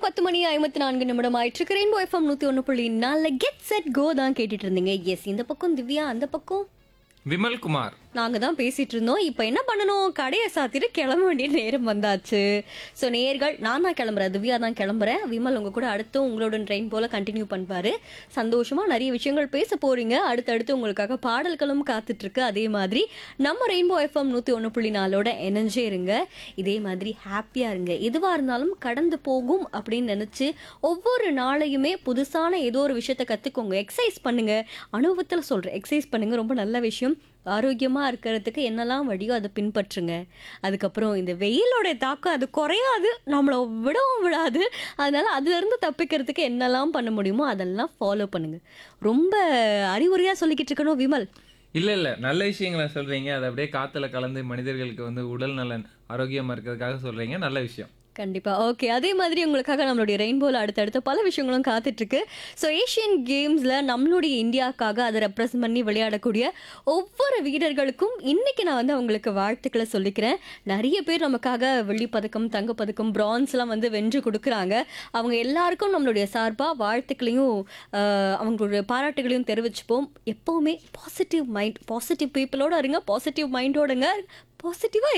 நேரம் பத்து மணி ஐம்பத்தி நான்கு நிமிடம் ஆயிட்டு ரெயின்போ எஃப்எம் நூத்தி ஒன்று புள்ளி நாலு கெட் செட் கோ தான் கேட்டுட்டு இருந்தீங்க எஸ் இந்த பக்கம் திவ்யா அந்த பக்கம் விமல் குமார் நாங்க தான் பேசிட்டு இருந்தோம் இப்போ என்ன பண்ணணும் கடையை சாத்திட்டு கிளம்ப வேண்டிய நேரம் வந்தாச்சு ஸோ நேர்கள் நான் தான் கிளம்புறேன் திவ்யா தான் கிளம்புறேன் விமல் உங்க கூட அடுத்து உங்களோட ட்ரெயின் போல கண்டினியூ பண்ணுவாரு சந்தோஷமா நிறைய விஷயங்கள் பேச போறீங்க அடுத்தடுத்து உங்களுக்காக பாடல்களும் காத்துட்டு இருக்கு அதே மாதிரி நம்ம ரெயின்போ எஃப்எம் நூத்தி ஒன்று புள்ளி நாலோட இணைஞ்சே இருங்க இதே மாதிரி ஹாப்பியா இருங்க எதுவா இருந்தாலும் கடந்து போகும் அப்படின்னு நினைச்சு ஒவ்வொரு நாளையுமே புதுசான ஏதோ ஒரு விஷயத்த கத்துக்கோங்க எக்ஸசைஸ் பண்ணுங்க அனுபவத்தில் சொல்றேன் எக்ஸசைஸ் பண்ணுங்க ரொம்ப நல்ல விஷயம் ஆரோக்கியமாக இருக்கிறதுக்கு என்னெல்லாம் வழியோ அதை பின்பற்றுங்க அதுக்கப்புறம் இந்த வெயிலோட தாக்கம் அது குறையாது நம்மளை விடவும் விடாது அதனால அதுலேருந்து தப்பிக்கிறதுக்கு என்னெல்லாம் பண்ண முடியுமோ அதெல்லாம் ஃபாலோ பண்ணுங்க ரொம்ப அறிவுரையாக சொல்லிக்கிட்டு இருக்கணும் விமல் இல்ல இல்ல நல்ல விஷயங்களை சொல்றீங்க அது அப்படியே காத்துல கலந்து மனிதர்களுக்கு வந்து உடல் நலன் ஆரோக்கியமா இருக்கிறதுக்காக சொல்றீங்க நல்ல விஷயம் கண்டிப்பா ஓகே அதே மாதிரி உங்களுக்காக நம்மளுடைய ரெயின்போல அடுத்தடுத்த பல விஷயங்களும் காத்துட்டு இருக்கு ஸோ ஏஷியன் கேம்ஸ்ல நம்மளுடைய இந்தியாவுக்காக அதை ரெப்ரசன்ட் பண்ணி விளையாடக்கூடிய ஒவ்வொரு வீரர்களுக்கும் இன்னைக்கு நான் வந்து அவங்களுக்கு வாழ்த்துக்களை சொல்லிக்கிறேன் நிறைய பேர் நமக்காக வெள்ளிப்பதக்கம் தங்கப்பதக்கம் பிரான்ஸ்லாம் வந்து வென்று கொடுக்குறாங்க அவங்க எல்லாருக்கும் நம்மளுடைய சார்பாக வாழ்த்துக்களையும் ஆஹ், அவங்களுடைய பாராட்டுகளையும் தெரிவிச்சுப்போம் எப்பவுமே பாசிட்டிவ் மைண்ட் பாசிட்டிவ் பீப்புளோட இருங்க பாசிட்டிவ் மைண்டோடுங்க பாசிட்டிவாக